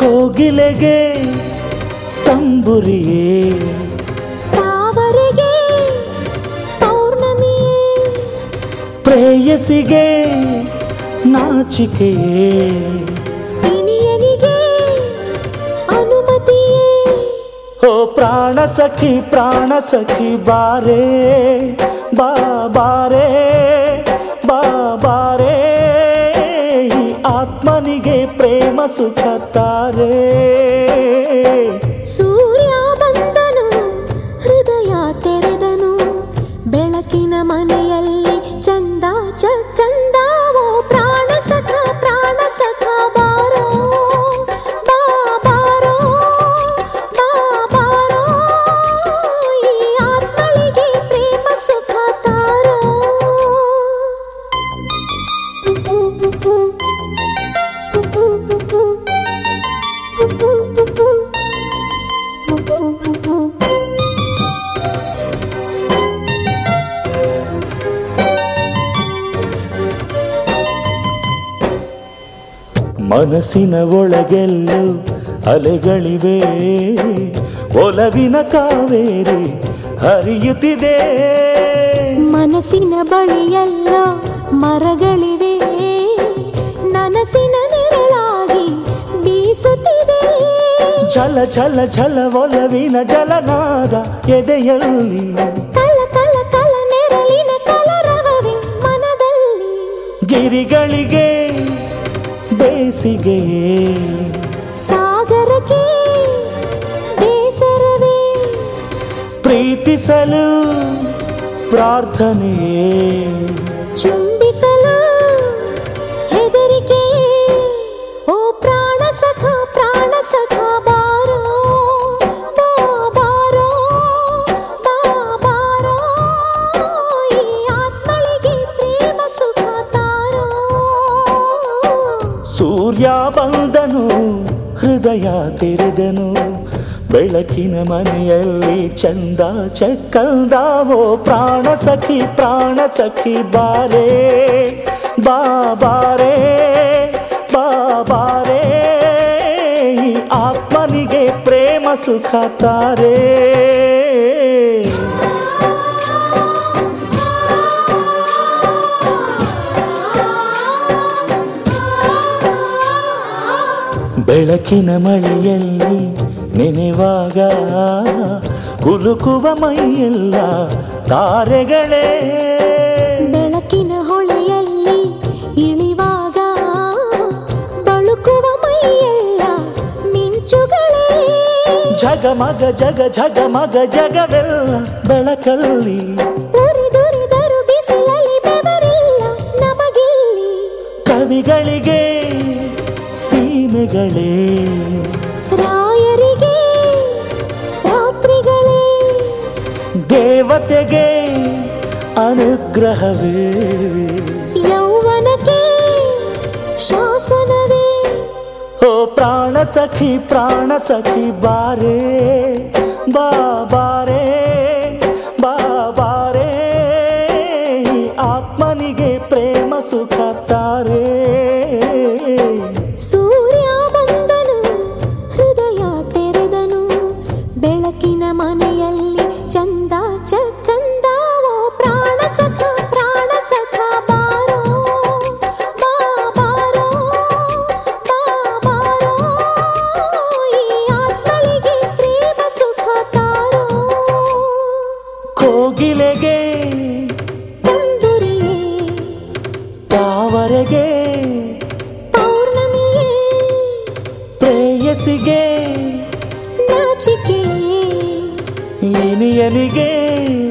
ಕೋಗಿಲೆಗೆ ತಂಬುರಿಯೇ ತಾವರೆಗೆ ಪೌರ್ಣಮಿಯೇ ಪ್ರೇಯಸಿಗೆ ನಾಚಿಕೆಯೇ ಇನಿಯನಿಗೆ ಅನುಮತಿಯೇ ಓ ಪ್ರಾಣ ಸಖಿ ಪ್ರಾಣ ಸಖಿ ಬಾರೆ ಬಾ ಬಾರೆ ಬಾ ಬಾರೆ ಈ ಆತ್ಮನಿಗೆ ಪ್ರೇಮ ಸುಖ ತಾರೆ ಸೂರ್ಯ ಬಂದನು ಹೃದಯ ತೆರೆದನು ಬೆಳಕಿನ ಮನೆಯಲ್ಲಿ ಚಂದ ಚಕ್ಕಂದಾವೋ ಪ್ರಾಣ ಸಖ ಪ್ರಾಣ ಸಖ ಬಾರೋ ಬಾ ಬಾರೋ ಬಾ ಬಾರೋ ಈ ಆತ್ಮಳಿಗೆ ಪ್ರೇಮ ಸುಖ ತಾರೋ ಮನಸ್ಸಿನ ಒಳಗೆಲ್ಲೂ ಅಲೆಗಳಿವೆ ಒಲವಿನ ಕಾವೇರಿ ಹರಿಯುತ್ತಿದೆ ಮನಸ್ಸಿನ ಬಳಿಯೆಲ್ಲ ಮರಗಳಿವೆ ನನಸಿನ ನೆರಳಾಗಿ ಬೀಸುತ್ತಿದೆ ಛಲ ಛಲ ಛಲ ಒಲವಿನ ಜಲನಾದ ಎದೆಯಲ್ಲಿ ಕಲ ಕಲ ಕಲ ನೆರಳಿನ ಕಲರವವೇ ಮನದಲ್ಲಿ ಗಿರಿಗಳಿಗೆ ಬೇಸಿಗೆಯೇ ಸಾಗರಕ್ಕೆ ಬೇಸರವೇ ಪ್ರೀತಿಸಲು ಪ್ರಾರ್ಥನೆಯೇ ಚುಂಬಿಸಲು ಹೆದರಿಕೆ ಓ ಪ್ರಾಣ ಸಖ ಪ್ರಾಣ ಸಖ ಬಾರೋ ಬಾ ಬಾರೋ ಬಾ ಬಾರೋ ಈ ಆತ್ಮಳಿಗೆ ಪ್ರೇಮ ಸುಖ ತಾರೋ ಸೂರ್ಯ ಬಂದನು ಹೃದಯ ತೆರೆದನು ಬೆಳಕಿನ ಮನೆಯಲ್ಲಿ ಚಂದ ಚಕ್ಕಂದಾವೋ ಪ್ರಾಣ ಸಖಿ ಪ್ರಾಣ ಸಖಿ ಬಾರೆ ಬಾ ಬಾರೆ ಬಾ ಬಾರೆ ಈ ಆತ್ಮನಿಗೆ ಪ್ರೇಮ ಸುಖ ತಾರೆ ಬೆಳಕಿನ ಮಳೆಯಲ್ಲಿ ನೆನೆವಾಗ ಕುಲುಕುವ ಮೈಯೆಲ್ಲ ತಾರೆಗಳೇ ಬೆಳಕಿನ ಹೊಳೆಯಲ್ಲಿ ಇಳಿವಾಗ ಬಳುಕುವ ಮೈಯೆಲ್ಲ ಮಿಂಚುಗಳೇ ಜಗಮಗ ಜಗ ಜಗಮಗ ಜಗವೆಲ್ಲ ಬೆಳಕಲ್ಲಿ ಉರಿದುರಿದರು ಬಿಸಿಲಲ್ಲಿ ಬೆವರಿಲ್ಲ ನಮಗಿಲ್ಲಿ ಕವಿಗಳಿಗೆ ಸೀಮೆಗಳೇ ರಾಯರಿಗೆ ರಾತ್ರಿಗಳೇ ದೇವತೆಗೆ ಅನುಗ್ರಹವೇ ಯೌವನಕ್ಕೆ ಶಾಸನವೇ ಓ ಪ್ರಾಣ ಸಖಿ ಪ್ರಾಣ ಸಖಿ ಬಾರೆ ಬಾ ಬಾರೆ ಬಾ ಬಾರೆ ಈ ಆತ್ಮನಿಗೆ ಪ್ರೇಮ ಸುಖ ತಾರೆ ಸೂರ್ಯ ಬಂದನು ಹೃದಯ ತೆರೆದನು ಬೆಳಕಿನ ಮನೆಯಲ್ಲಿ ಚಂದ ಚಕ್ಕಂದಾವೋ ಪ್ರಾಣ ಸಖ ಪ್ರಾಣ ಸಖ ಬಾರೋ ಬಾ ಬಾರೋ ಬಾ ಬಾರೋ ಈ ಆತ್ಮಳಿಗೆ ಪ್ರೇಮ ಸುಖ ತಾರೋ ಕೋಗಿಲೆಗೆ ತಂದುರಿಯೇ ತಾವರೆಗೆ ಪೌರ್ಣಮಿಯೇ ಪ್ರೇಯಸಿಗೆ ನಾಚಿಕೆಯೇ ಇನಿಯನಿಗೆ